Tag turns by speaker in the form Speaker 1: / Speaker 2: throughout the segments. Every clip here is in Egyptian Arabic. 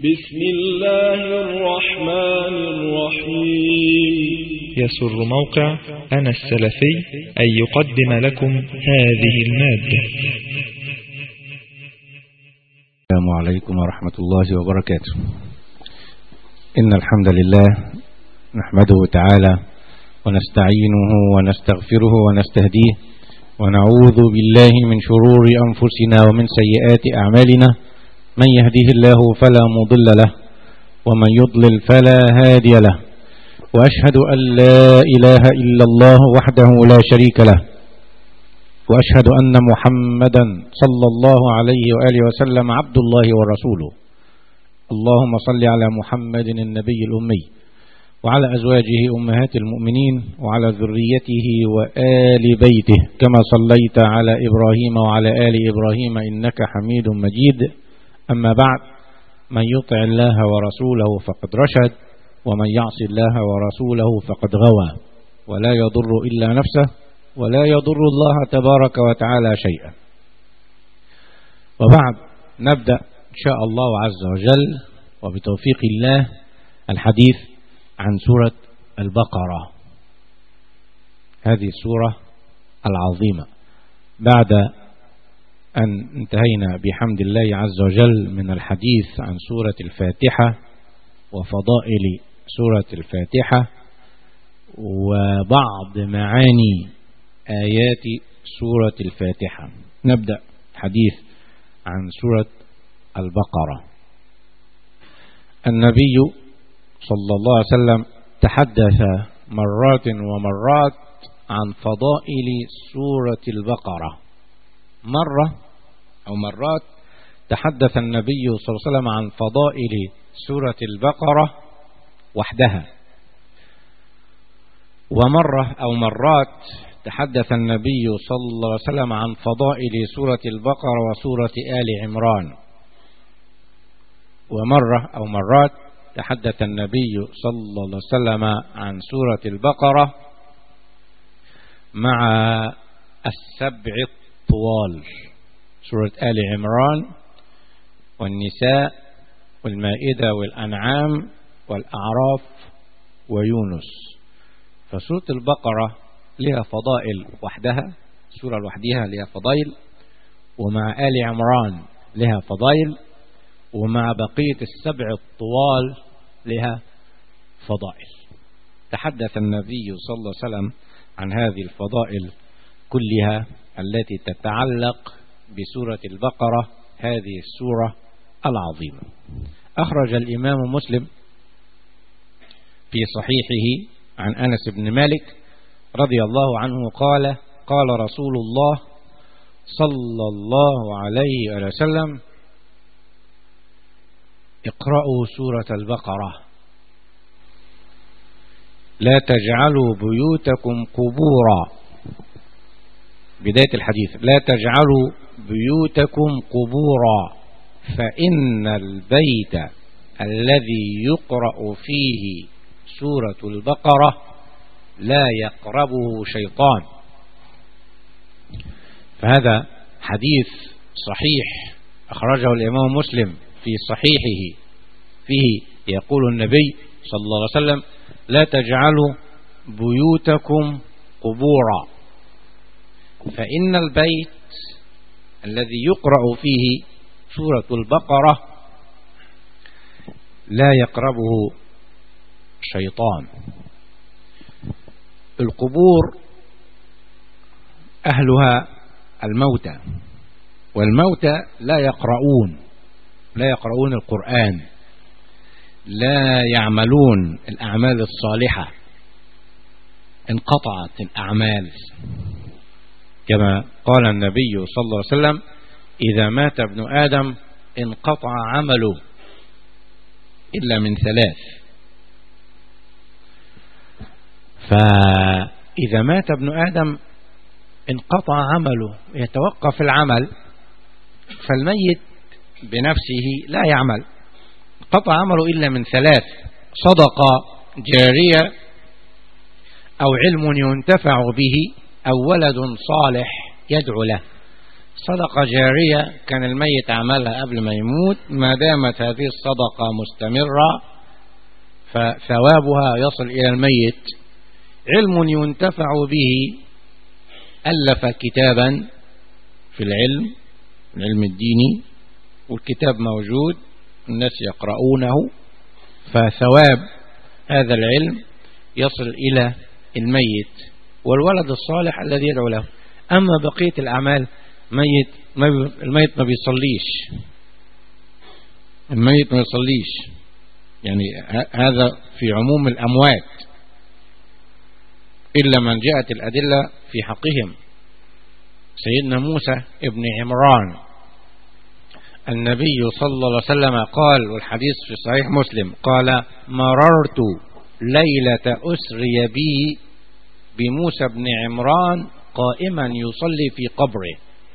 Speaker 1: بسم الله الرحمن الرحيم
Speaker 2: يسر موقع أنا السلفي أن يقدم لكم هذه المادة
Speaker 3: السلام عليكم ورحمة الله وبركاته إن الحمد لله نحمده تعالى ونستعينه ونستغفره ونستهديه ونعوذ بالله من شرور أنفسنا ومن سيئات أعمالنا من يهديه الله فلا مضل له ومن يضلل فلا هادي له وأشهد أن لا إله إلا الله وحده لا شريك له وأشهد أن محمدا صلى الله عليه وآله وسلم عبد الله ورسوله اللهم صل على محمد النبي الأمي وعلى أزواجه أمهات المؤمنين وعلى ذريته وآل بيته كما صليت على إبراهيم وعلى آل إبراهيم إنك حميد مجيد أما بعد من يطع الله ورسوله فقد رشد ومن يعص الله ورسوله فقد غوى ولا يضر إلا نفسه ولا يضر الله تبارك وتعالى شيئا وبعد نبدأ إن شاء الله عز وجل وبتوفيق الله الحديث عن سورة البقرة هذه السورة العظيمة بعد أن انتهينا بحمد الله عز وجل من الحديث عن سورة الفاتحة وفضائل سورة الفاتحة وبعض معاني آيات سورة الفاتحة نبدأ حديث عن سورة البقرة النبي صلى الله عليه وسلم تحدث مرات ومرات عن فضائل سورة البقرة مرة أو مرات تحدث النبي صلى الله عليه وسلم عن فضائل سورة البقرة وحدها ومرة أو مرات تحدث النبي صلى الله عليه وسلم عن فضائل سورة البقرة وسورة آل عمران ومرة أو مرات تحدث النبي صلى الله عليه وسلم عن سورة البقرة مع السبع الطوال سورة آل عمران والنساء والمائدة والأنعام والأعراف ويونس فسورة البقرة لها فضائل وحدها سورة لوحدها لها فضائل ومع آل عمران لها فضائل ومع بقية السبع الطوال لها فضائل تحدث النبي صلى الله عليه وسلم عن هذه الفضائل كلها التي تتعلق بسورة البقرة هذه السورة العظيمة أخرج الإمام مسلم في صحيحه عن أنس بن مالك رضي الله عنه قال قال رسول الله صلى الله عليه وسلم اقرأوا سورة البقرة لا تجعلوا بيوتكم قبورا بداية الحديث لا تجعلوا بيوتكم قبورا فإن البيت الذي يقرأ فيه سورة البقرة لا يقربه شيطان فهذا حديث صحيح أخرجه الإمام مسلم في صحيحه فيه يقول النبي صلى الله عليه وسلم لا تجعلوا بيوتكم قبورا فإن البيت الذي يقرأ فيه سورة البقرة لا يقربه شيطان القبور أهلها الموتى والموتى لا يقرؤون لا يقرؤون القرآن لا يعملون الأعمال الصالحة انقطعت الأعمال كما قال النبي صلى الله عليه وسلم إذا مات ابن آدم انقطع عمله إلا من ثلاث فإذا مات ابن آدم انقطع عمله يتوقف العمل فالميت بنفسه لا يعمل قطع عمله إلا من ثلاث صدقة جارية أو علم ينتفع به أو ولد صالح يدعو له صدقة جارية كان الميت عملها قبل ما يموت ما دامت هذه الصدقة مستمرة فثوابها يصل إلى الميت علم ينتفع به ألف كتابا في العلم العلم الديني والكتاب موجود الناس يقرؤونه فثواب هذا العلم يصل إلى الميت والولد الصالح الذي يدعو له أما بقية الأعمال ميت ما الميت ما بيصليش الميت ما يصليش يعني هذا في عموم الأموات إلا من جاءت الأدلة في حقهم سيدنا موسى ابن عمران النبي صلى الله عليه وسلم قال والحديث في صحيح مسلم قال مررت ليلة أسري بي بموسى بن عمران قائما يصلي في قبره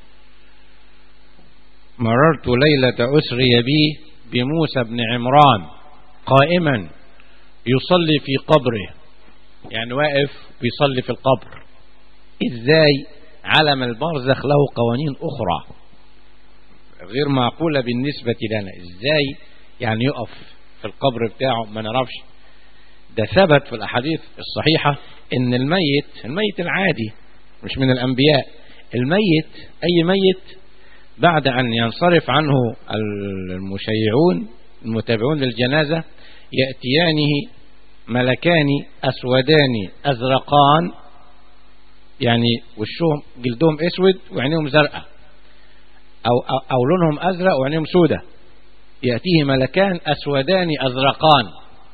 Speaker 3: مررت ليلة أسري بي بموسى بن عمران قائما يصلي في قبره يعني واقف بيصلي في القبر ازاي علم البرزخ له قوانين اخرى غير معقولة بالنسبة لنا ازاي يعني يقف في القبر بتاعه ما نعرفش ده ثبت في الاحاديث الصحيحة ان الميت الميت العادي مش من الانبياء الميت اي ميت بعد ان ينصرف عنه المشيعون المتابعون للجنازة يأتيانه ملكان أسودان أزرقان يعني وشهم جلدهم أسود وعينيهم زرقاء أو, أو, أو لونهم أزرق وعينيهم سودة يأتيه ملكان أسودان أزرقان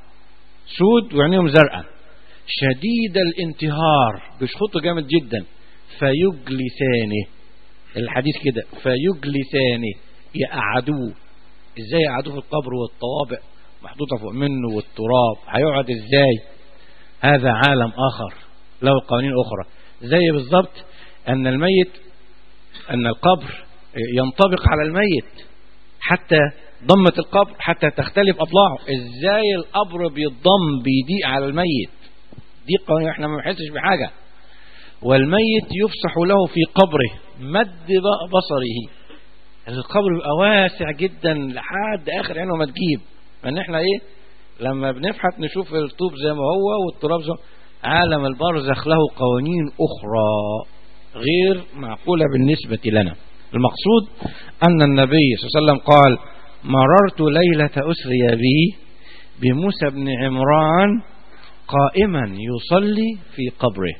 Speaker 3: سود وعينيهم زرقاء شديد الانتهار بيشخطوا جامد جدا فيجلسانه الحديث كده فيجلسانه يقعدوه ازاي يقعدوه في القبر والطوابق محطوطة فوق منه والتراب هيقعد ازاي هذا عالم اخر له قوانين اخرى زي بالضبط ان الميت ان القبر ينطبق على الميت حتى ضمة القبر حتى تختلف اضلاعه ازاي القبر بيضم بيضيق على الميت دي قوانين احنا ما بنحسش بحاجة والميت يفسح له في قبره مد بصره القبر بيبقى واسع جدا لحد اخر عينه ما تجيب ان احنا ايه لما بنفحت نشوف الطوب زي ما هو والتراب زي عالم البرزخ له قوانين اخرى غير معقولة بالنسبة لنا المقصود ان النبي صلى الله عليه وسلم قال مررت ليلة اسري بي بموسى بن عمران قائما يصلي في قبره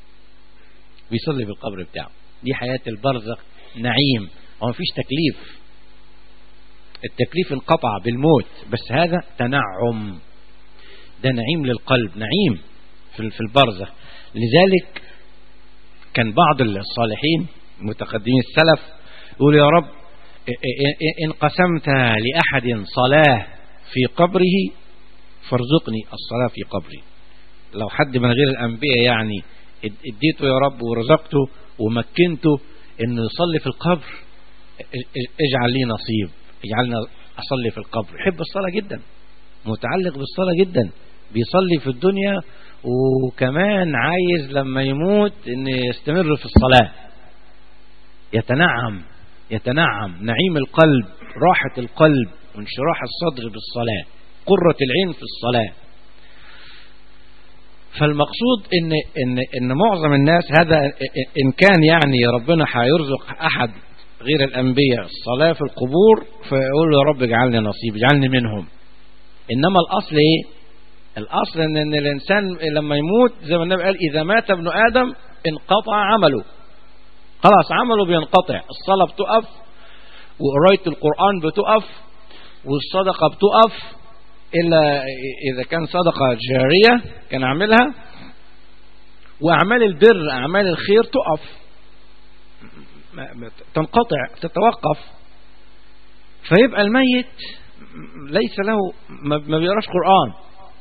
Speaker 3: بيصلي في القبر بتاعه دي حياة البرزخ نعيم وما فيش تكليف التكليف انقطع بالموت بس هذا تنعم ده نعيم للقلب نعيم في البرزة لذلك كان بعض الصالحين متقدمين السلف يقول يا رب إن قسمت لأحد صلاة في قبره فارزقني الصلاة في قبري لو حد من غير الأنبياء يعني اديته يا رب ورزقته ومكنته انه يصلي في القبر اجعل لي نصيب اجعلنا أصلي في القبر يحب الصلاة جدا متعلق بالصلاة جدا بيصلي في الدنيا وكمان عايز لما يموت ان يستمر في الصلاة يتنعم يتنعم نعيم القلب راحة القلب وانشراح الصدر بالصلاة قرة العين في الصلاة فالمقصود ان ان ان معظم الناس هذا ان كان يعني ربنا هيرزق احد غير الأنبياء الصلاة في القبور فيقول يا رب اجعلني نصيب اجعلني منهم إنما الأصل إيه الأصل إن, إن الإنسان لما يموت زي ما النبي قال إذا مات ابن آدم انقطع عمله خلاص عمله بينقطع الصلاة بتقف وقراية القرآن بتقف والصدقة بتقف إلا إذا كان صدقة جارية كان عاملها وأعمال البر أعمال الخير تقف تنقطع تتوقف فيبقى الميت ليس له ما بيقراش قرآن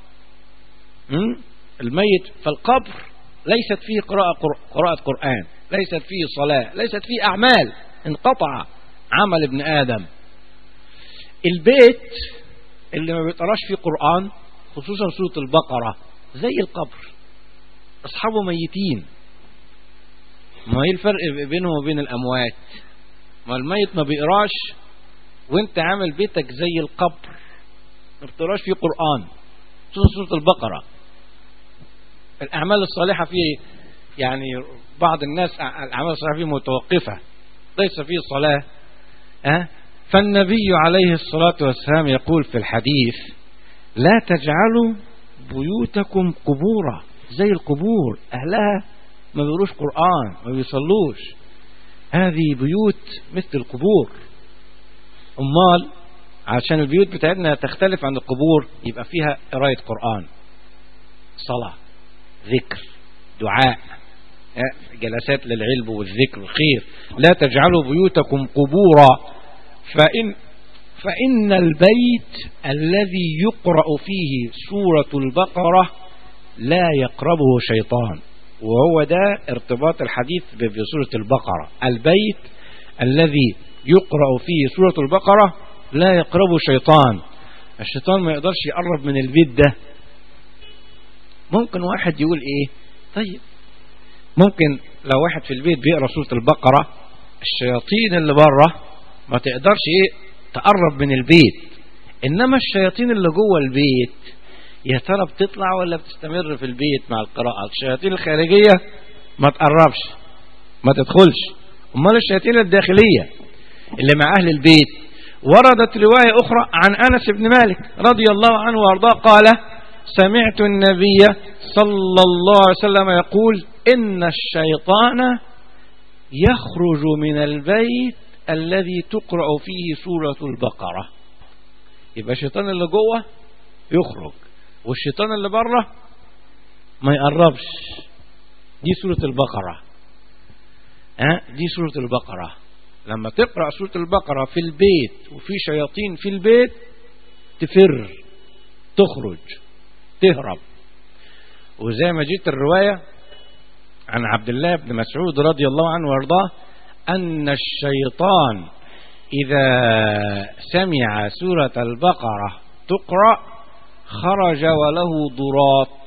Speaker 3: الميت فالقبر ليست فيه قراءة قراءة قرآن ليست فيه صلاة ليست فيه أعمال انقطع عمل ابن آدم البيت اللي ما بيقراش فيه قرآن خصوصا سورة البقرة زي القبر أصحابه ميتين ما هي الفرق بينهم وبين الأموات ما الميت ما بيقراش وانت عامل بيتك زي القبر ما بتقراش فيه قرآن سورة سورة البقرة الأعمال الصالحة فيه يعني بعض الناس الأعمال الصالحة فيه متوقفة ليس فيه صلاة أه؟ فالنبي عليه الصلاة والسلام يقول في الحديث لا تجعلوا بيوتكم قبورا زي القبور أهلها ما بيقروش قرآن ما بيصلوش هذه بيوت مثل القبور أمال عشان البيوت بتاعتنا تختلف عن القبور يبقى فيها قراية قرآن صلاة ذكر دعاء جلسات للعلم والذكر والخير لا تجعلوا بيوتكم قبورا فإن فإن البيت الذي يقرأ فيه سورة البقرة لا يقربه شيطان وهو ده ارتباط الحديث بسورة البقرة البيت الذي يقرأ فيه سورة البقرة لا يقربه شيطان الشيطان ما يقدرش يقرب من البيت ده ممكن واحد يقول ايه طيب ممكن لو واحد في البيت بيقرأ سورة البقرة الشياطين اللي بره ما تقدرش ايه تقرب من البيت انما الشياطين اللي جوه البيت يا ترى بتطلع ولا بتستمر في البيت مع القراءة الشياطين الخارجية ما تقربش ما تدخلش امال الشياطين الداخلية اللي مع اهل البيت وردت رواية اخرى عن انس بن مالك رضي الله عنه وارضاه قال سمعت النبي صلى الله عليه وسلم يقول ان الشيطان يخرج من البيت الذي تقرأ فيه سورة البقرة يبقى الشيطان اللي جوه يخرج والشيطان اللي بره ما يقربش دي سورة البقرة ها دي سورة البقرة لما تقرأ سورة البقرة في البيت وفي شياطين في البيت تفر تخرج تهرب وزي ما جيت الرواية عن عبد الله بن مسعود رضي الله عنه وارضاه أن الشيطان إذا سمع سورة البقرة تقرأ خرج وله ضراط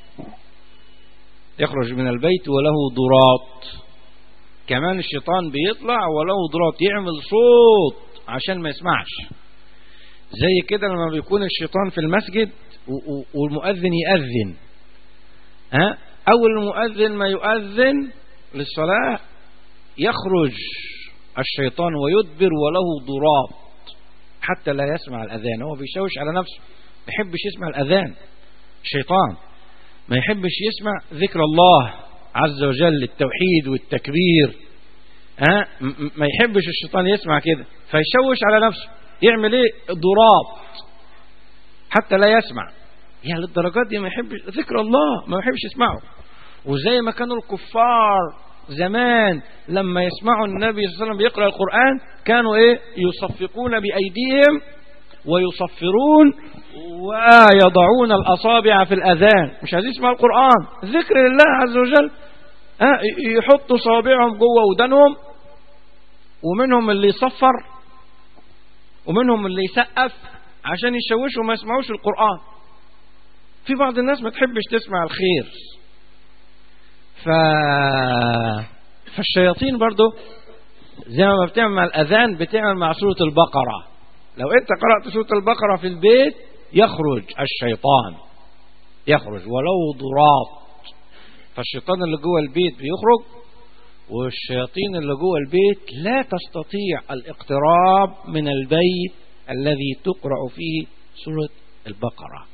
Speaker 3: يخرج من البيت وله ضراط كمان الشيطان بيطلع وله ضراط يعمل صوت عشان ما يسمعش زي كده لما بيكون الشيطان في المسجد والمؤذن يأذن ها أول المؤذن ما يؤذن للصلاة يخرج الشيطان ويدبر وله ضراط حتى لا يسمع الأذان هو بيشوش على نفسه ما يحبش يسمع الأذان الشيطان ما يحبش يسمع ذكر الله عز وجل التوحيد والتكبير ها ما يحبش الشيطان يسمع كده فيشوش على نفسه يعمل ايه ضراط حتى لا يسمع يعني للدرجات دي ما يحبش ذكر الله ما يحبش يسمعه وزي ما كانوا الكفار زمان لما يسمعوا النبي صلى الله عليه وسلم بيقرأ القرآن كانوا ايه يصفقون بأيديهم ويصفرون ويضعون الأصابع في الأذان مش عايزين يسمعوا القرآن ذكر لله عز وجل ها يحطوا صوابعهم جوه ودانهم ومنهم اللي يصفر ومنهم اللي يسقف عشان يشوشوا وما يسمعوش القرآن في بعض الناس ما تحبش تسمع الخير ف... فالشياطين برضو زي ما بتعمل مع الأذان بتعمل مع سورة البقرة لو انت قرأت سورة البقرة في البيت يخرج الشيطان يخرج ولو ضراط فالشيطان اللي جوه البيت بيخرج والشياطين اللي جوه البيت لا تستطيع الاقتراب من البيت الذي تقرأ فيه سورة البقرة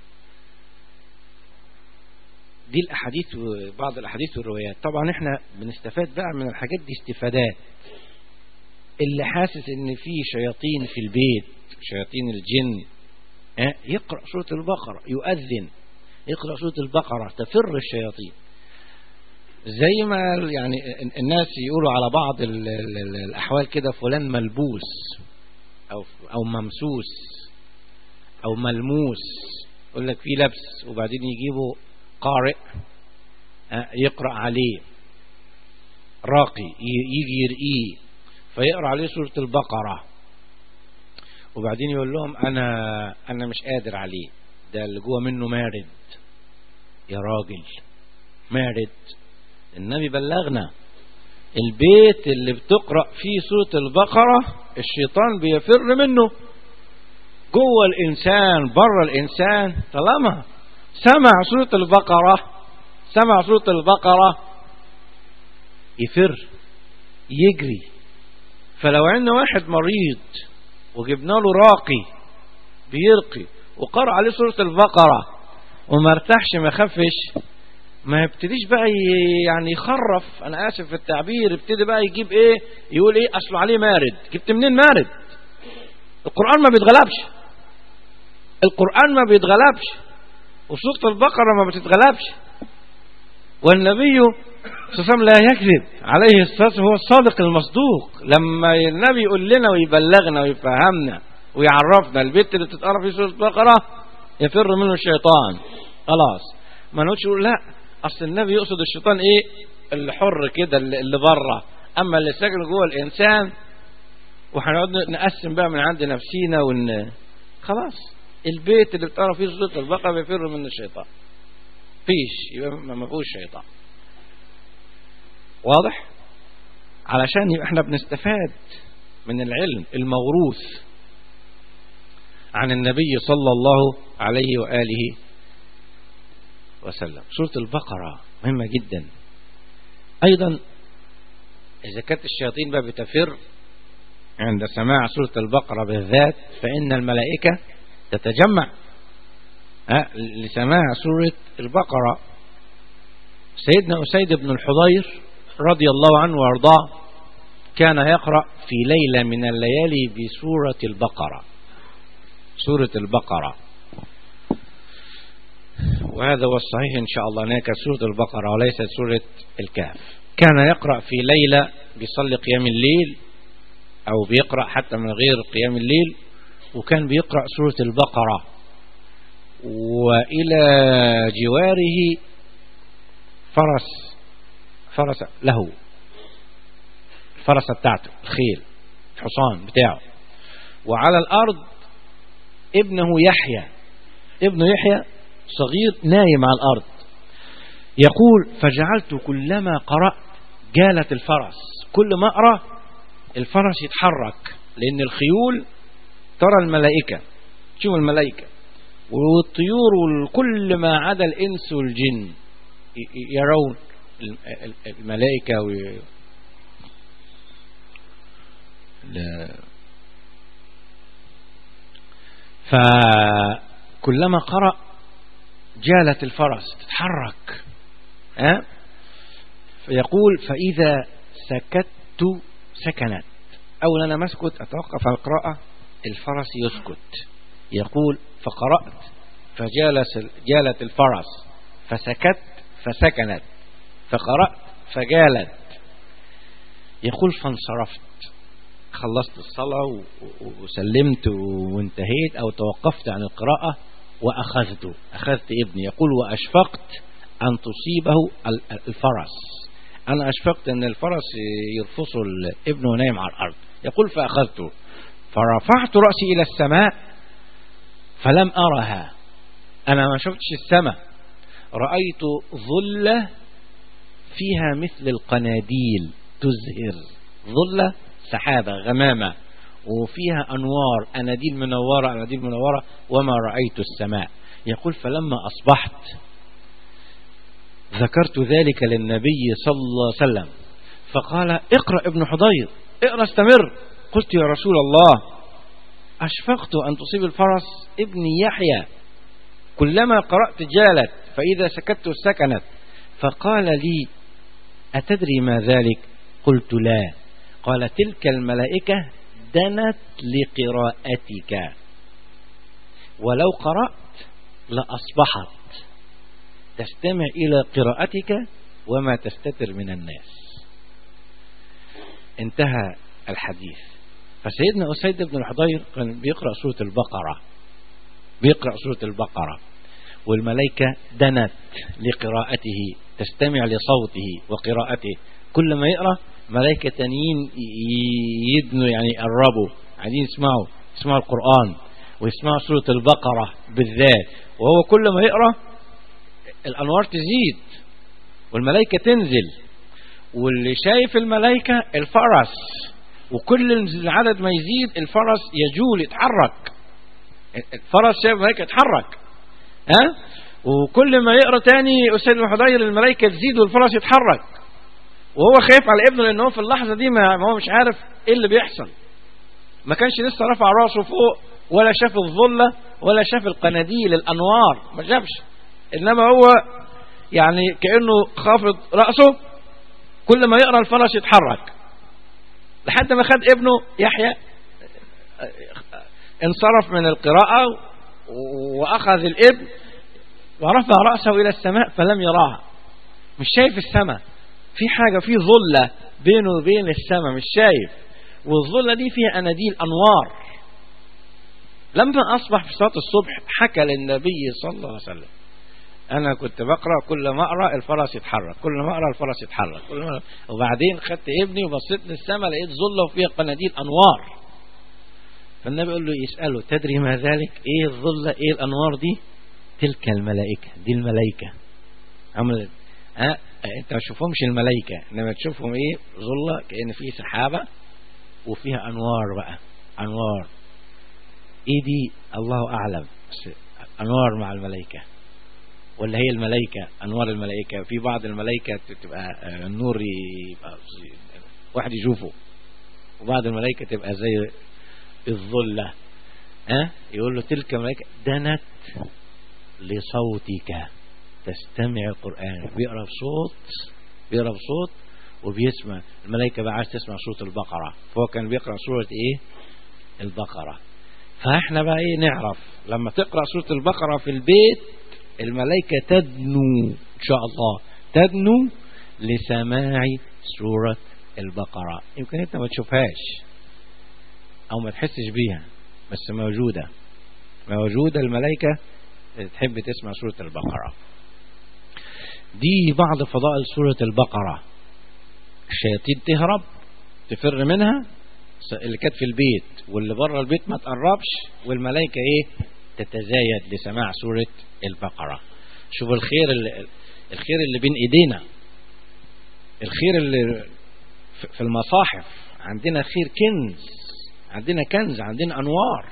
Speaker 3: دي الأحاديث وبعض الأحاديث والروايات طبعا احنا بنستفاد بقى من الحاجات دي استفادات اللي حاسس ان في شياطين في البيت شياطين الجن اه يقرأ سورة البقرة يؤذن يقرأ سورة البقرة تفر الشياطين زي ما يعني الناس يقولوا على بعض ال ال الأحوال كده فلان ملبوس أو أو ممسوس أو ملموس يقول لك في لبس وبعدين يجيبوا قارئ يقرأ عليه راقي يجي يرقيه فيقرأ عليه سورة البقرة وبعدين يقول لهم أنا أنا مش قادر عليه ده اللي جوه منه مارد يا راجل مارد النبي بلغنا البيت اللي بتقرأ فيه سورة البقرة الشيطان بيفر منه جوه الإنسان بره الإنسان طالما سمع سورة البقرة سمع سورة البقرة يفر يجري فلو عندنا واحد مريض وجبنا له راقي بيرقي وقرأ عليه سورة البقرة وما ارتاحش ما خفش ما يبتديش بقى يعني يخرف انا اسف في التعبير يبتدي بقى يجيب ايه يقول ايه اصله عليه مارد جبت منين مارد القرآن ما بيتغلبش القرآن ما بيتغلبش وسورة البقرة ما بتتغلبش والنبي صلى الله عليه وسلم لا يكذب عليه الصلاة هو الصادق المصدوق لما النبي يقول لنا ويبلغنا ويفهمنا ويعرفنا البيت اللي بتتقرا فيه سورة البقرة يفر منه الشيطان خلاص ما نقولش يقول لا اصل النبي يقصد الشيطان ايه اللي حر كده اللي بره اما اللي ساكن جوه الانسان وهنقعد نقسم بقى من عند نفسينا ون خلاص البيت اللي بتقرا فيه سوره البقره بيفر من الشيطان فيش يبقى ما فيهوش شيطان واضح علشان يبقى احنا بنستفاد من العلم الموروث عن النبي صلى الله عليه وآله وسلم سورة البقرة مهمة جدا أيضا إذا كانت الشياطين بقى بتفر عند سماع سورة البقرة بالذات فإن الملائكة تتجمع لسماع سورة البقرة سيدنا أسيد بن الحضير رضي الله عنه وارضاه كان يقرأ في ليلة من الليالي بسورة البقرة سورة البقرة وهذا هو الصحيح إن شاء الله هناك سورة البقرة وليست سورة الكهف كان يقرأ في ليلة بيصلي قيام الليل أو بيقرأ حتى من غير قيام الليل وكان بيقرأ سورة البقرة وإلى جواره فرس فرس له الفرسة بتاعته الخيل الحصان بتاعه وعلى الأرض ابنه يحيى ابنه يحيى صغير نايم على الأرض يقول فجعلت كلما قرأت جالت الفرس كل ما أقرأ الفرس يتحرك لأن الخيول ترى الملائكة تشوف الملائكة والطيور وكل ما عدا الإنس والجن يرون الملائكة و فكلما قرأ جالت الفرس تتحرك أه؟ فيقول فإذا سكت سكنت أول أنا مسكت أتوقف عن القراءة الفرس يسكت يقول فقرأت فجالس جالت الفرس فسكت فسكنت فقرأت فجالت يقول فانصرفت خلصت الصلاة وسلمت وانتهيت أو توقفت عن القراءة وأخذته أخذت ابني يقول وأشفقت أن تصيبه الفرس أنا أشفقت أن الفرس يرفصه الابن ونايم على الأرض يقول فأخذته فرفعت رأسي إلى السماء فلم أرها أنا ما شفتش السماء رأيت ظلة فيها مثل القناديل تزهر ظلة سحابة غمامة وفيها أنوار أناديل منورة أناديل منورة وما رأيت السماء يقول فلما أصبحت ذكرت ذلك للنبي صلى الله عليه وسلم فقال اقرأ ابن حضير اقرأ استمر قلت يا رسول الله أشفقت أن تصيب الفرس ابني يحيى كلما قرأت جالت فإذا سكت سكنت فقال لي أتدري ما ذلك قلت لا قال تلك الملائكة دنت لقراءتك ولو قرأت لأصبحت تستمع إلى قراءتك وما تستتر من الناس انتهى الحديث فسيدنا أسيد بن الحضير كان بيقرأ سورة البقرة بيقرأ سورة البقرة والملائكة دنت لقراءته تستمع لصوته وقراءته كل ما يقرأ ملائكة تانيين يدنوا يعني يقربوا عايزين يسمعوا يسمعوا القرآن ويسمعوا سورة البقرة بالذات وهو كل ما يقرأ الأنوار تزيد والملائكة تنزل واللي شايف الملائكة الفرس وكل العدد ما يزيد الفرس يجول يتحرك الفرس شايف الملائكة يتحرك ها وكل ما يقرا تاني أستاذ الحضير الملائكة تزيد والفرس يتحرك وهو خايف على ابنه لأن هو في اللحظة دي ما هو مش عارف إيه اللي بيحصل ما كانش لسه رفع راسه فوق ولا شاف الظلة ولا شاف القناديل الأنوار ما شافش إنما هو يعني كأنه خافض رأسه كل ما يقرأ الفرس يتحرك لحد ما خد ابنه يحيى انصرف من القراءة وأخذ الابن ورفع رأسه إلى السماء فلم يراها مش شايف السماء في حاجة في ظلة بينه وبين السماء مش شايف والظلة دي فيها أناديل أنوار لما أصبح في صلاة الصبح حكى للنبي صلى الله عليه وسلم أنا كنت بقرأ كل ما أقرأ الفرس يتحرك كل ما أقرأ الفرس يتحرك كل ما وبعدين خدت ابني وبصيت للسماء لقيت ظلة وفيها قناديل أنوار فالنبي يقول له يسأله تدري ما ذلك إيه الظلة إيه الأنوار دي تلك الملائكة دي الملائكة عمل ها انت ما تشوفهمش الملائكة انما تشوفهم ايه ظلة كأن في سحابة وفيها انوار بقى انوار ايه دي الله اعلم بس انوار مع الملائكة ولا هي الملائكة انوار الملائكة في بعض الملائكة تبقى النور يبقى واحد يشوفه وبعض الملائكة تبقى زي الظلة ها يقول له تلك الملائكة دنت لصوتك تستمع القرآن بيقرأ بصوت بيقرأ بصوت وبيسمع الملائكة بقى عايز تسمع سورة البقرة فهو كان بيقرأ سورة ايه البقرة فاحنا بقى ايه نعرف لما تقرأ سورة البقرة في البيت الملائكة تدنو ان شاء الله تدنو لسماع سورة البقرة يمكن انت ما تشوفهاش او ما تحسش بيها بس موجودة موجودة الملائكة تحب تسمع سورة البقرة دي بعض فضائل سورة البقرة الشياطين تهرب تفر منها اللي كانت في البيت واللي بره البيت ما تقربش والملائكة ايه تتزايد لسماع سورة البقرة شوف الخير اللي الخير اللي بين ايدينا الخير اللي في المصاحف عندنا خير كنز عندنا كنز عندنا انوار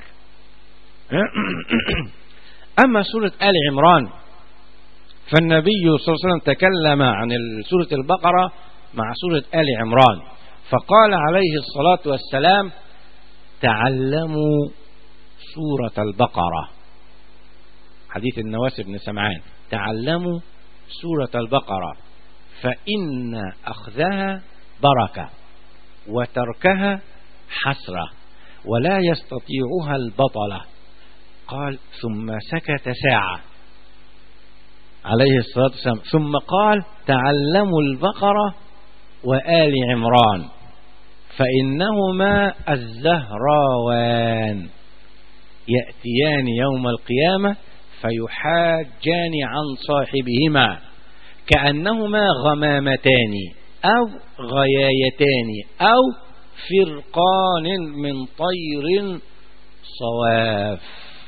Speaker 3: أما سورة آل عمران فالنبي صلى الله عليه وسلم تكلم عن سورة البقرة مع سورة آل عمران فقال عليه الصلاة والسلام تعلموا سورة البقرة حديث النواس بن سمعان تعلموا سورة البقرة فإن أخذها بركة وتركها حسرة ولا يستطيعها البطلة قال ثم سكت ساعة عليه الصلاة والسلام ثم قال تعلموا البقرة وآل عمران فإنهما الزهراوان يأتيان يوم القيامة فيحاجان عن صاحبهما كأنهما غمامتان أو غيايتان أو فرقان من طير صواف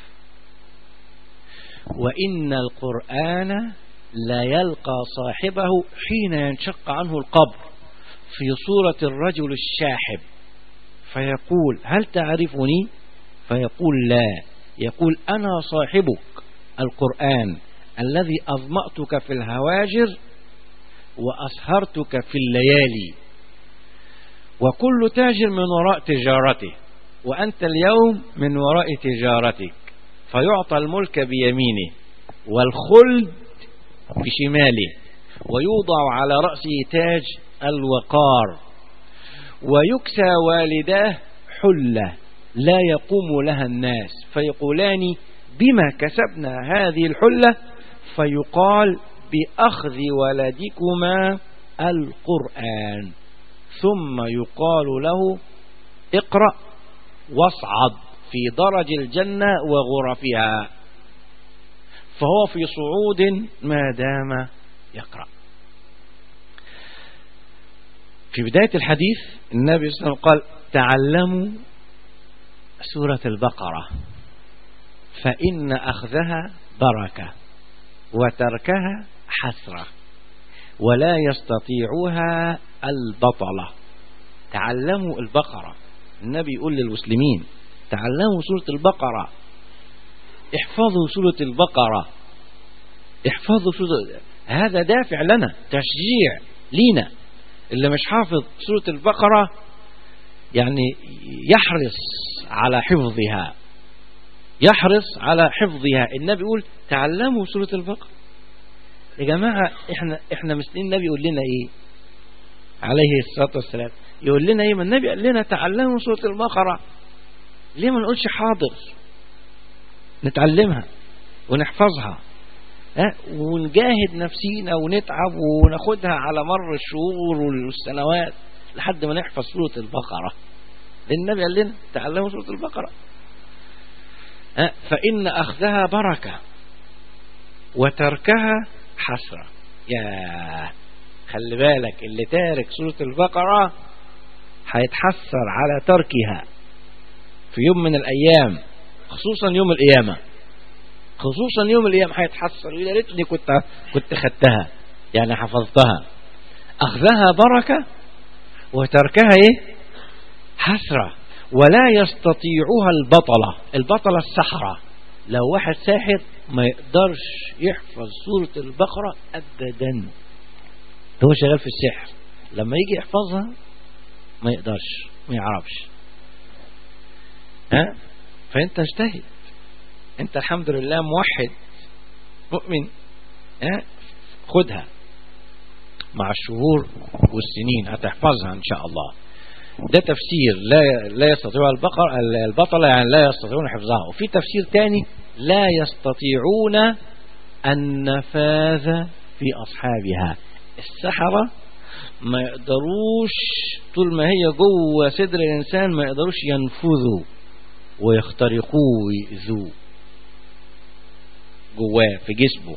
Speaker 3: وإن القرآن لا يلقى صاحبه حين ينشق عنه القبر في صورة الرجل الشاحب فيقول هل تعرفني فيقول لا يقول أنا صاحبك القرآن الذي أظمأتك في الهواجر وأسهرتك في الليالي وكل تاجر من وراء تجارته وأنت اليوم من وراء تجارتك فيعطى الملك بيمينه والخلد بشماله ويوضع على رأسه تاج الوقار ويكسى والداه حلة لا يقوم لها الناس فيقولان بما كسبنا هذه الحلة فيقال بأخذ ولدكما القرآن ثم يقال له اقرأ واصعد في درج الجنة وغرفها فهو في صعود ما دام يقرأ في بداية الحديث النبي صلى الله عليه وسلم قال تعلموا سورة البقرة فإن أخذها بركة وتركها حسرة ولا يستطيعها البطلة تعلموا البقرة النبي يقول للمسلمين تعلموا سورة البقرة احفظوا سورة البقرة احفظوا سورة هذا دافع لنا تشجيع لينا اللي مش حافظ سورة البقرة يعني يحرص على حفظها يحرص على حفظها النبي يقول تعلموا سورة البقرة يا جماعة احنا احنا مسلمين النبي يقول لنا ايه عليه الصلاة والسلام يقول لنا ايه ما النبي قال لنا تعلموا سورة البقرة ليه ما نقولش حاضر نتعلمها ونحفظها ها ونجاهد نفسينا ونتعب وناخدها على مر الشهور والسنوات لحد ما نحفظ سورة البقرة لأن النبي قال لنا تعلموا سورة البقرة ها فإن أخذها بركة وتركها حسرة يا خلي بالك اللي تارك سورة البقرة هيتحسر على تركها في يوم من الأيام خصوصا يوم القيامة خصوصا يوم القيامة هيتحسر يا ريتني كنت كنت خدتها يعني حفظتها أخذها بركة وتركها إيه حسرة ولا يستطيعها البطلة البطلة السحرة لو واحد ساحر ما يقدرش يحفظ سورة البقرة أبدا هو شغال في السحر لما يجي يحفظها ما يقدرش ما يعرفش ها فانت اجتهد انت الحمد لله موحد مؤمن ها خدها مع الشهور والسنين هتحفظها ان شاء الله ده تفسير لا لا يستطيع البقر البطلة يعني لا يستطيعون حفظها وفي تفسير تاني لا يستطيعون النفاذ في أصحابها السحرة ما يقدروش طول ما هي جوه صدر الإنسان ما يقدروش ينفذوا ويخترقوه ويؤذوه جواه في جسمه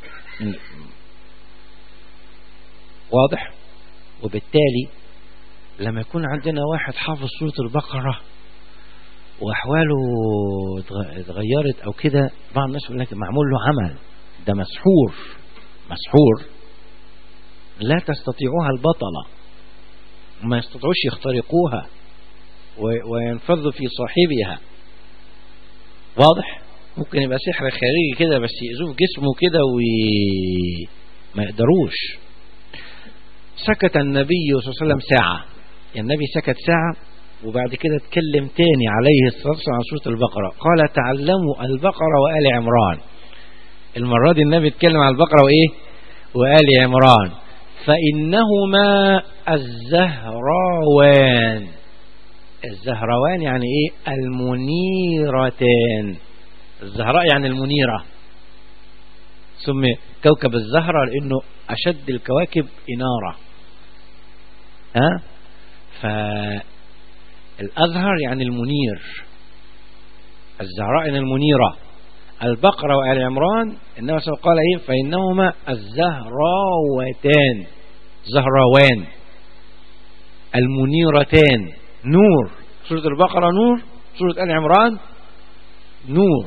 Speaker 3: واضح وبالتالي لما يكون عندنا واحد حافظ سورة البقرة وأحواله اتغيرت أو كده بعض الناس يقول لك معمول له عمل ده مسحور مسحور لا تستطيعوها البطلة ما يستطيعوش يخترقوها وينفذوا في صاحبها واضح ممكن يبقى سحر خارجي كده بس يأذوه في جسمه كده وما يقدروش سكت النبي صلى الله عليه وسلم ساعة النبي سكت ساعة وبعد كده اتكلم تاني عليه الصلاة والسلام عن سورة البقرة قال تعلموا البقرة وآل عمران المرة دي النبي اتكلم عن البقرة وإيه وآل عمران فإنهما الزهراوان الزهروان يعني إيه المنيرتان الزهراء يعني المنيرة سمي كوكب الزهرة لأنه أشد الكواكب إنارة ها فالأزهر يعني المنير الزهراء يعني المنيرة البقرة وآل عمران إنما قال إيه فإنهما الزهراوتان زهراوان المنيرتان نور سورة البقرة نور سورة آل عمران نور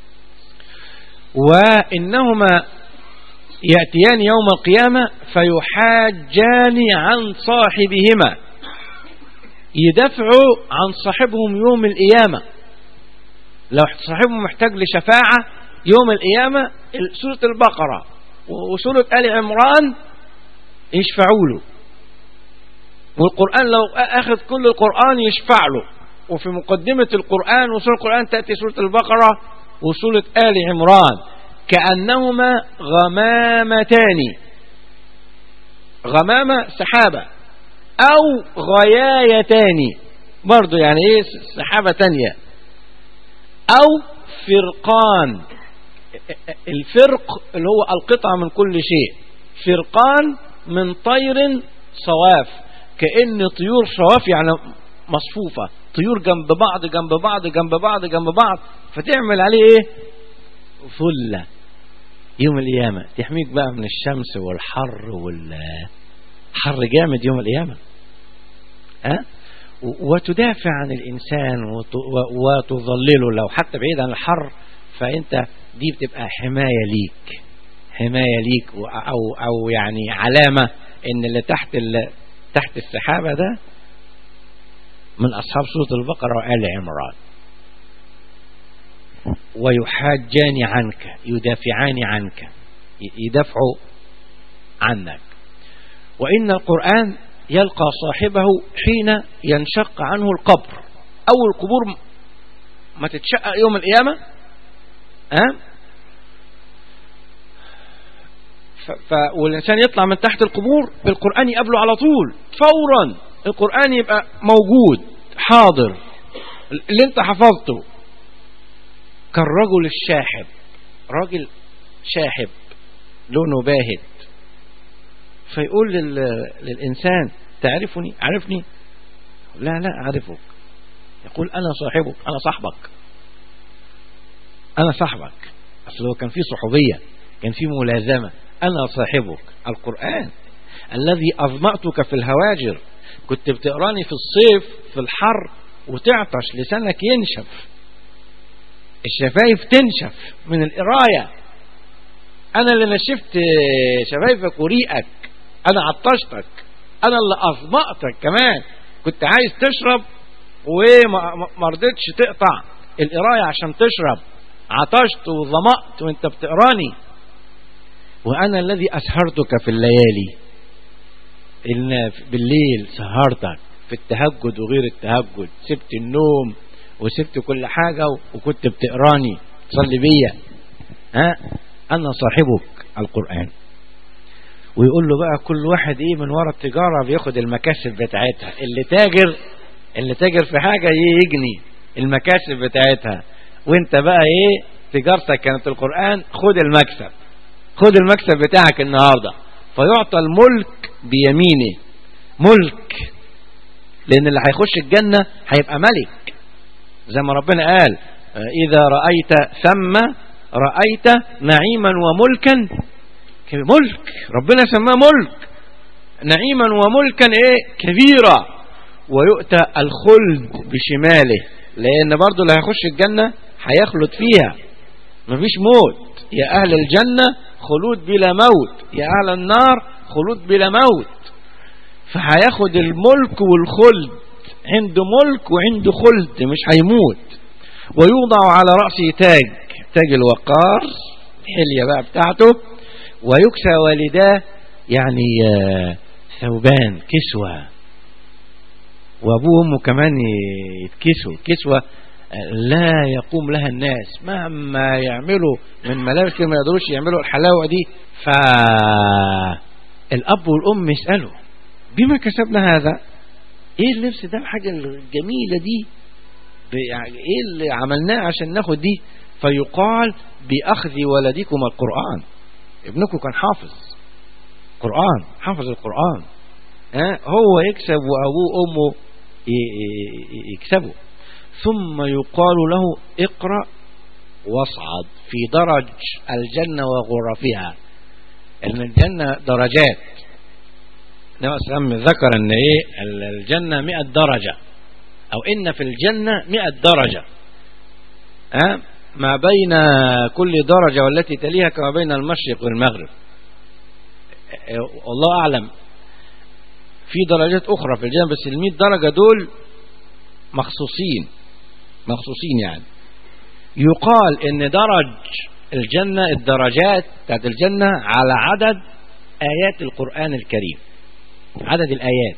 Speaker 3: وإنهما يأتيان يوم القيامة فيحاجان عن صاحبهما يدفعوا عن صاحبهم يوم القيامة لو صاحبهم محتاج لشفاعة يوم القيامة سورة البقرة وسورة آل عمران يشفعوا له والقرآن لو أخذ كل القرآن يشفع له وفي مقدمة القرآن وسورة القرآن تأتي سورة البقرة وسورة آل عمران كأنهما غمامتان غمامة سحابة أو غيايتان برضو يعني إيه سحابة تانية أو فرقان الفرق اللي هو القطعة من كل شيء فرقان من طير صواف كأن طيور صواف يعني مصفوفة طيور جنب بعض جنب بعض جنب بعض جنب بعض فتعمل عليه ايه فلة يوم القيامة تحميك بقى من الشمس والحر والحر جامد يوم القيامة ها وتدافع عن الإنسان وتظلله لو حتى بعيد عن الحر فأنت دي بتبقى حماية ليك حماية ليك أو, أو يعني علامة إن اللي تحت تحت السحابة ده من أصحاب سورة البقرة وآل عمران ويحاجان عنك يدافعان عنك يدافعوا عنك وإن القرآن يلقى صاحبه حين ينشق عنه القبر أو القبور ما تتشقق يوم القيامة أه؟ ف... والإنسان يطلع من تحت القبور بالقرآن يقابله على طول فورا القرآن يبقى موجود حاضر اللي انت حفظته كالرجل الشاحب راجل شاحب لونه باهت فيقول لل... للإنسان تعرفني عرفني لا لا أعرفك يقول أنا صاحبك أنا صاحبك أنا صاحبك أصل هو كان في صحوبية كان في ملازمة أنا صاحبك القرآن الذي أظمأتك في الهواجر كنت بتقراني في الصيف في الحر وتعطش لسانك ينشف الشفايف تنشف من القراية أنا اللي نشفت شفايفك وريقك أنا عطشتك أنا اللي أظمأتك كمان كنت عايز تشرب وما رضيتش تقطع القراية عشان تشرب عطشت وظمأت وانت بتقراني وأنا الذي أسهرتك في الليالي إن بالليل سهرتك في التهجد وغير التهجد سبت النوم وسبت كل حاجة وكنت بتقراني تصلي بيا ها أنا صاحبك القرآن ويقول له بقى كل واحد ايه من ورا التجارة بياخد المكاسب بتاعتها اللي تاجر اللي تاجر في حاجة يجني المكاسب بتاعتها وانت بقى ايه تجارتك كانت القرآن خد المكسب خد المكسب بتاعك النهاردة فيعطى الملك بيمينه ملك لان اللي هيخش الجنة هيبقى ملك زي ما ربنا قال اذا رأيت ثم رأيت نعيما وملكا ملك ربنا سماه ملك نعيما وملكا ايه كبيرا ويؤتى الخلد بشماله لان برضه اللي هيخش الجنة هيخلد فيها مفيش موت يا اهل الجنة خلود بلا موت يا اهل النار خلود بلا موت فهياخد الملك والخلد عنده ملك وعنده خلد مش هيموت ويوضع على رأسه تاج تاج الوقار الحلية بقى بتاعته ويكسى والداه يعني ثوبان كسوة وابوه وامه كمان يتكسوا كسوة لا يقوم لها الناس مهما يعملوا من ملابس ما يقدروش يعملوا الحلاوة دي فالأب والأم يسألوا بما كسبنا هذا ايه اللبس ده الحاجة الجميلة دي ايه اللي عملناه عشان ناخد دي فيقال بأخذ ولدكم القرآن ابنكم كان حافظ قرآن حافظ القرآن ها هو يكسب وأبوه وأمه يكسبوا ثم يقال له اقرأ واصعد في درج الجنة وغرفها ان الجنة درجات النبي صلى الله عليه وسلم ذكر ان ايه الجنة مئة درجة او ان في الجنة مئة درجة ها ما بين كل درجة والتي تليها كما بين المشرق والمغرب والله أعلم في درجات أخرى في الجنة بس المئة درجة دول مخصوصين مخصوصين يعني يقال ان درج الجنة الدرجات بتاعت الجنة على عدد آيات القرآن الكريم عدد الآيات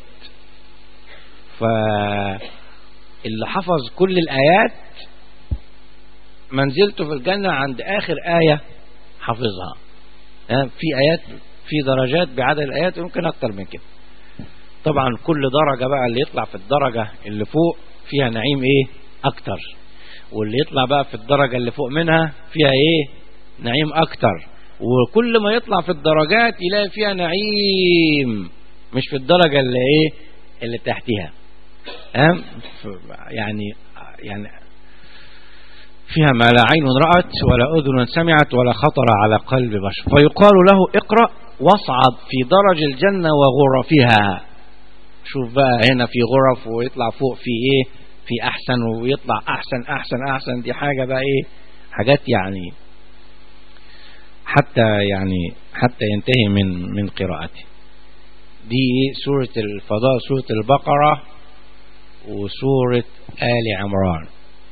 Speaker 3: فاللي حفظ كل الآيات منزلته في الجنة عند آخر آية حفظها في آيات في درجات بعدد الآيات يمكن أكتر من كده طبعا كل درجة بقى اللي يطلع في الدرجة اللي فوق فيها نعيم ايه اكتر واللي يطلع بقى في الدرجة اللي فوق منها فيها ايه نعيم اكتر وكل ما يطلع في الدرجات يلاقي فيها نعيم مش في الدرجة اللي ايه اللي تحتها أم يعني يعني فيها ما لا عين رأت ولا أذن سمعت ولا خطر على قلب بشر فيقال له اقرأ واصعد في درج الجنة وغرفها شوف بقى هنا في غرف ويطلع فوق في ايه في احسن ويطلع احسن احسن احسن دي حاجة بقى ايه حاجات يعني حتى يعني حتى ينتهي من من قراءته دي سورة الفضاء سورة البقرة وسورة آل عمران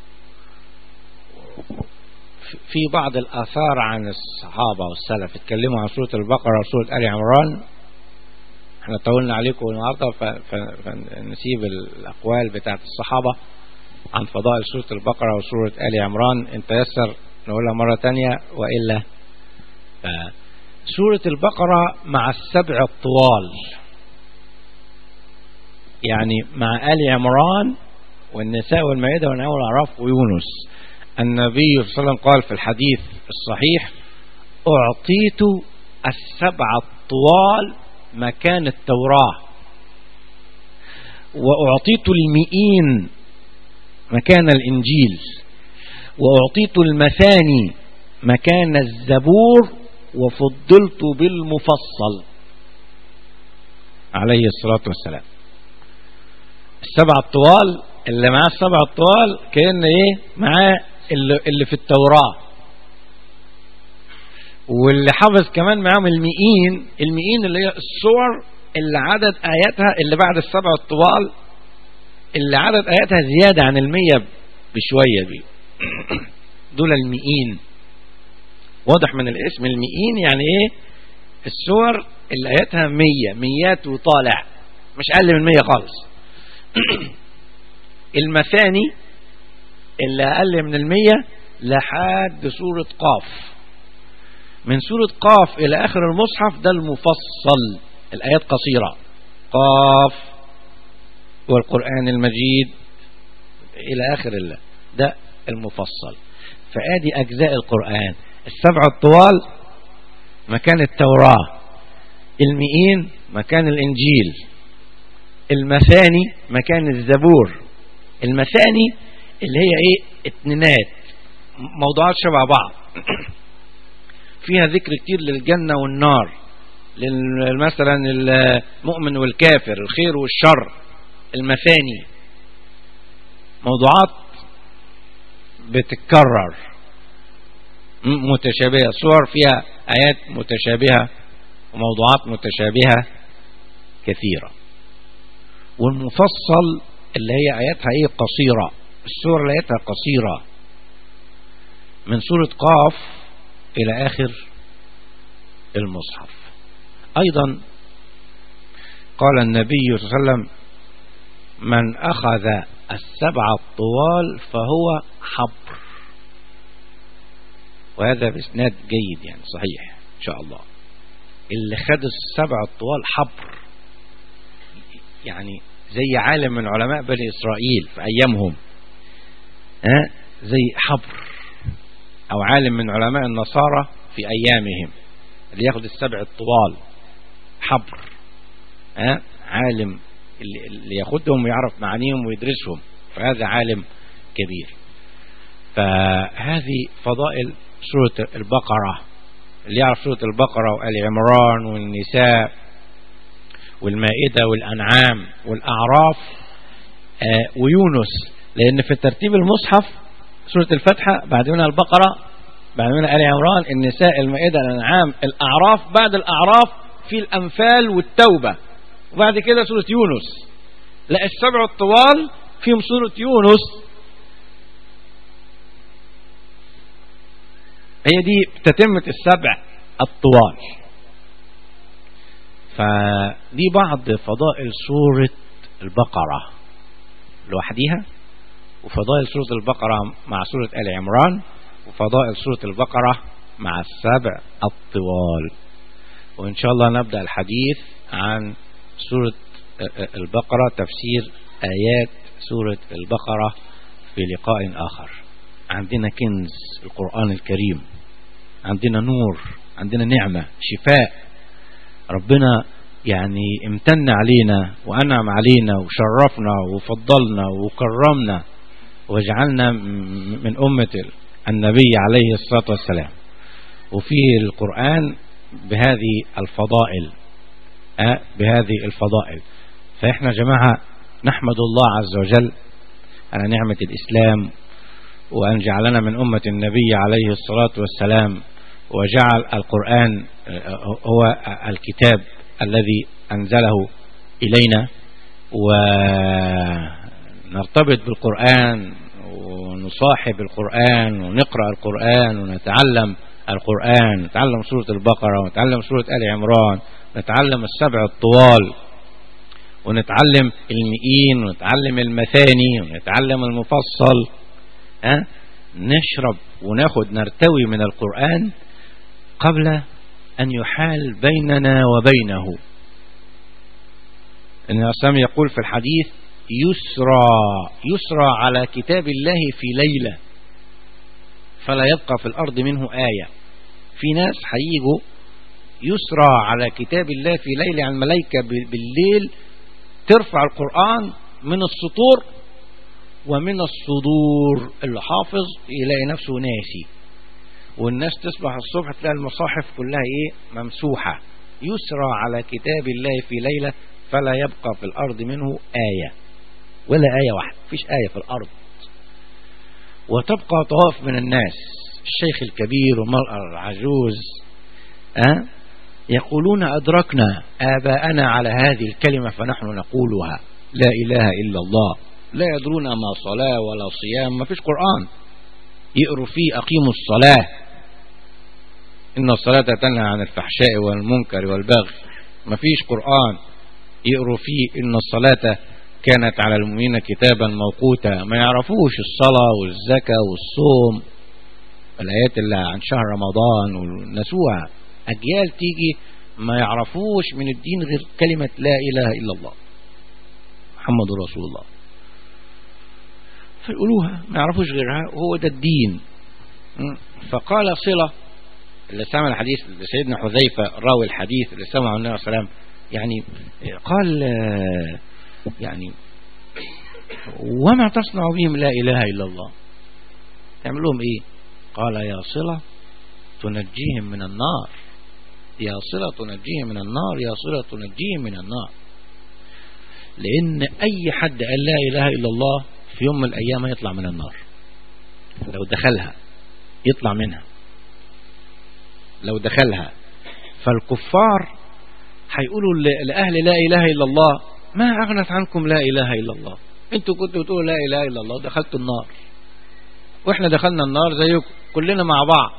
Speaker 3: في بعض الآثار عن الصحابة والسلف اتكلموا عن سورة البقرة وسورة آل عمران احنا طولنا عليكم النهاردة فنسيب الأقوال بتاعت الصحابة عن فضائل سورة البقرة وسورة آل عمران ان تيسر نقولها مرة تانية وإلا سورة البقرة مع السبع الطوال يعني مع آل عمران والنساء والمائدة والنعم والأعراف ويونس النبي صلى الله عليه وسلم قال في الحديث الصحيح أعطيت السبع الطوال مكان التوراة وأعطيت المئين مكان الإنجيل وأعطيت المثاني مكان الزبور وفضلت بالمفصل عليه الصلاة والسلام السبع الطوال اللي معاه السبع الطوال كأن ايه معاه اللي, اللي في التوراة واللي حافظ كمان معاهم المئين المئين اللي هي الصور اللي عدد آياتها اللي بعد السبع الطوال اللي عدد آياتها زيادة عن المية بشوية بي دول المئين واضح من الاسم المئين يعني ايه السور اللي آياتها مية ميات وطالع مش أقل من مية خالص المثاني اللي أقل من المية لحد سورة قاف من سورة قاف إلى آخر المصحف ده المفصل الآيات قصيرة قاف والقرآن المجيد إلى آخر الله ده المفصل فآدي أجزاء القرآن السبع الطوال مكان التوراة المئين مكان الإنجيل المثاني مكان الزبور المثاني اللي هي ايه اتنينات موضوعات شبه بعض فيها ذكر كتير للجنة والنار مثلا المؤمن والكافر الخير والشر المثاني موضوعات بتتكرر متشابهة صور فيها آيات متشابهة وموضوعات متشابهة كثيرة والمفصل اللي هي آياتها ايه قصيرة السورة اللي آياتها قصيرة من سورة قاف إلى آخر المصحف أيضا قال النبي صلى الله عليه وسلم من أخذ السبع الطوال فهو حبر وهذا بإسناد جيد يعني صحيح إن شاء الله اللي خد السبع الطوال حبر يعني زي عالم من علماء بني إسرائيل في أيامهم ها زي حبر أو عالم من علماء النصارى في أيامهم اللي ياخد السبع الطوال حبر ها عالم اللي ياخدهم ويعرف معانيهم ويدرسهم فهذا عالم كبير فهذه فضائل سورة البقرة اللي يعرف سورة البقرة وآل عمران والنساء والمائدة والأنعام والأعراف آه ويونس لأن في ترتيب المصحف سورة الفتحة بعد منها البقرة بعد منها آل عمران النساء المائدة الأنعام الأعراف بعد الأعراف في الأنفال والتوبة وبعد كده سورة يونس لا السبع الطوال فيهم سورة يونس هي دي تتمة السبع الطوال فدي بعض فضائل سورة البقرة لوحديها وفضائل سورة البقرة مع سورة آل عمران وفضائل سورة البقرة مع السبع الطوال وإن شاء الله نبدأ الحديث عن سورة البقرة تفسير آيات سورة البقرة في لقاء آخر عندنا كنز القرآن الكريم عندنا نور عندنا نعمة شفاء ربنا يعني امتن علينا وأنعم علينا وشرفنا وفضلنا وكرمنا وجعلنا من أمة النبي عليه الصلاة والسلام وفيه القرآن بهذه الفضائل أه بهذه الفضائل فإحنا جماعة نحمد الله عز وجل على نعمة الإسلام وأن جعلنا من أمة النبي عليه الصلاة والسلام وجعل القرآن هو الكتاب الذي أنزله إلينا ونرتبط بالقرآن ونصاحب القرآن ونقرأ القرآن ونتعلم القرآن نتعلم سورة البقرة ونتعلم سورة آل عمران نتعلم السبع الطوال ونتعلم المئين ونتعلم المثاني ونتعلم المفصل أه؟ نشرب وناخد نرتوي من القرآن قبل أن يحال بيننا وبينه إن الإسلام يقول في الحديث يسرى يسرى على كتاب الله في ليلة فلا يبقى في الأرض منه آية في ناس هيجوا يسرى على كتاب الله في ليلة عن الملائكة بالليل ترفع القرآن من السطور ومن الصدور اللي حافظ يلاقي نفسه ناسي والناس تصبح الصبح تلاقي المصاحف كلها ايه ممسوحة يسرى على كتاب الله في ليلة فلا يبقى في الأرض منه آية ولا آية واحدة فيش آية في الأرض وتبقى طواف من الناس الشيخ الكبير والمرأة العجوز أه؟ يقولون أدركنا آباءنا على هذه الكلمة فنحن نقولها لا إله إلا الله لا يدرون ما صلاة ولا صيام ما فيش قرآن يقروا فيه أقيموا الصلاة إن الصلاة تنهى عن الفحشاء والمنكر والبغي ما فيش قرآن يقروا فيه إن الصلاة كانت على المؤمنين كتابا موقوتا ما يعرفوش الصلاة والزكاة والصوم الآيات اللي عن شهر رمضان ونسوها أجيال تيجي ما يعرفوش من الدين غير كلمة لا إله إلا الله محمد رسول الله فيقولوها ما يعرفوش غيرها وهو ده الدين فقال صلة اللي سمع الحديث سيدنا حذيفة راوي الحديث اللي سمعه النبي صلى الله عليه وسلم يعني قال يعني وما تصنع بهم لا إله إلا الله تعمل لهم إيه قال يا صلة تنجيهم من النار يا صلة تنجيهم من النار يا صلة تنجيهم من النار لأن أي حد قال لا إله إلا الله في يوم من الأيام يطلع من النار لو دخلها يطلع منها لو دخلها فالكفار هيقولوا لأهل لا إله إلا الله ما أغنت عنكم لا إله إلا الله انتوا كنتوا بتقولوا لا إله إلا الله دخلتوا النار واحنا دخلنا النار زيكم كلنا مع بعض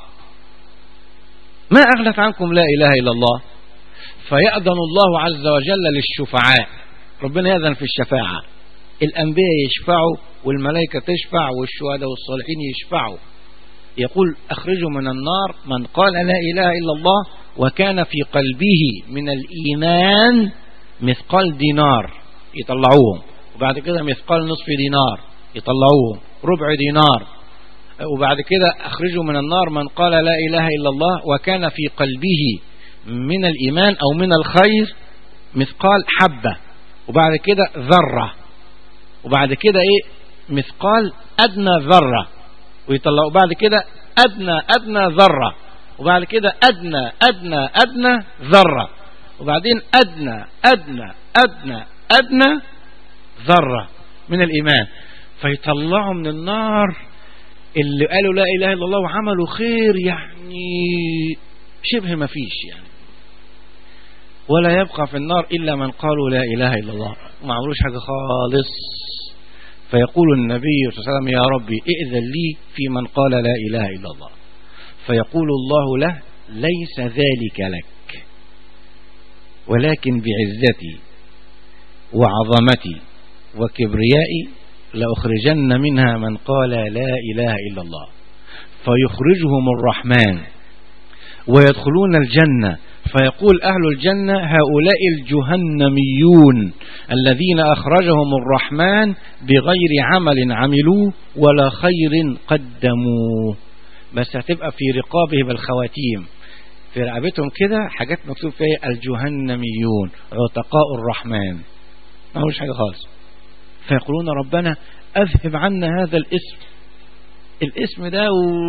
Speaker 3: ما أغنت عنكم لا إله إلا الله فيأذن الله عز وجل للشفعاء ربنا يأذن في الشفاعة الأنبياء يشفعوا والملائكة تشفع والشهداء والصالحين يشفعوا يقول أخرجوا من النار من قال لا إله إلا الله وكان في قلبه من الإيمان مثقال دينار يطلعوهم وبعد كده مثقال نصف دينار يطلعوهم ربع دينار وبعد كده أخرجوا من النار من قال لا إله إلا الله وكان في قلبه من الإيمان أو من الخير مثقال حبة وبعد كده ذرة وبعد كده إيه مثقال أدنى ذرة ويطلعوا بعد كده أدنى أدنى ذرة وبعد كده أدنى أدنى أدنى ذرة وبعدين أدنى أدنى أدنى أدنى ذرة من الإيمان فيطلعوا من النار اللي قالوا لا إله إلا الله وعملوا خير يعني شبه ما فيش يعني ولا يبقى في النار إلا من قالوا لا إله إلا الله ما عملوش حاجة خالص فيقول النبي صلى الله عليه وسلم يا ربي ائذن لي في من قال لا إله إلا الله فيقول الله له ليس ذلك لك ولكن بعزتي وعظمتي وكبريائي لأخرجن منها من قال لا إله إلا الله فيخرجهم الرحمن ويدخلون الجنة فيقول أهل الجنة هؤلاء الجهنميون الذين أخرجهم الرحمن بغير عمل عملوه ولا خير قدموه بس هتبقى في رقابه بالخواتيم في رقبتهم كده حاجات مكتوب فيها الجهنميون عتقاء الرحمن ما هوش حاجة خالص فيقولون ربنا أذهب عنا هذا الاسم الاسم ده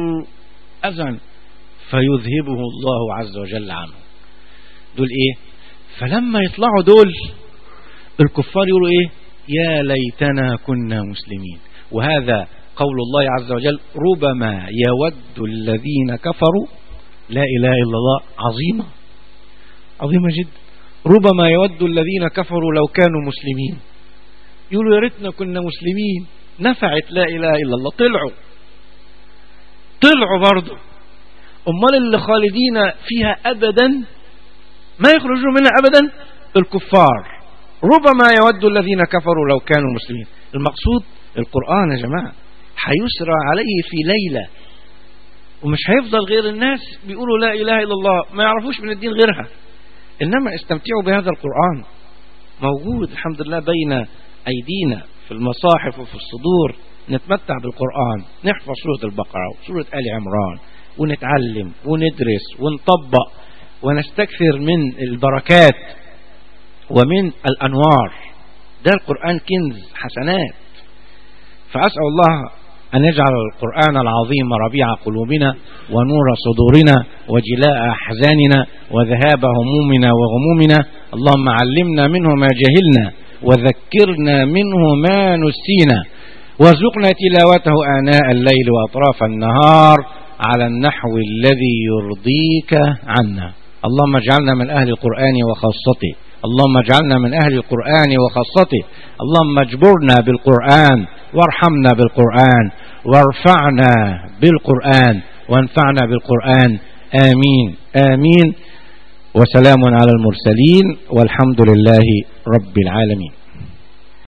Speaker 3: أذن فيذهبه الله عز وجل عنه دول ايه فلما يطلعوا دول الكفار يقولوا ايه يا ليتنا كنا مسلمين وهذا قول الله عز وجل ربما يود الذين كفروا لا إله إلا الله عظيمة عظيمة جدا ربما يود الذين كفروا لو كانوا مسلمين يقولوا يا ريتنا كنا مسلمين نفعت لا إله إلا الله طلعوا طلعوا برضه أمال اللي خالدين فيها أبدا ما يخرجوا منها أبدا الكفار ربما يود الذين كفروا لو كانوا مسلمين المقصود القرآن يا جماعة هيسرى عليه في ليلة ومش هيفضل غير الناس بيقولوا لا إله إلا الله ما يعرفوش من الدين غيرها إنما استمتعوا بهذا القرآن موجود الحمد لله بين أيدينا في المصاحف وفي الصدور نتمتع بالقرآن نحفظ سورة البقرة وسورة آل عمران ونتعلم وندرس ونطبق ونستكثر من البركات ومن الأنوار ده القرآن كنز حسنات فأسأل الله أن يجعل القرآن العظيم ربيع قلوبنا ونور صدورنا وجلاء أحزاننا وذهاب همومنا وغمومنا اللهم علمنا منه ما جهلنا وذكرنا منه ما نسينا وارزقنا تلاوته آناء الليل وأطراف النهار على النحو الذي يرضيك عنا اللهم اجعلنا من أهل القرآن وخاصته اللهم اجعلنا من أهل القرآن وخاصته اللهم اجبرنا بالقرآن وارحمنا بالقرآن وارفعنا بالقرآن وانفعنا بالقرآن آمين آمين وسلام على المرسلين والحمد لله رب العالمين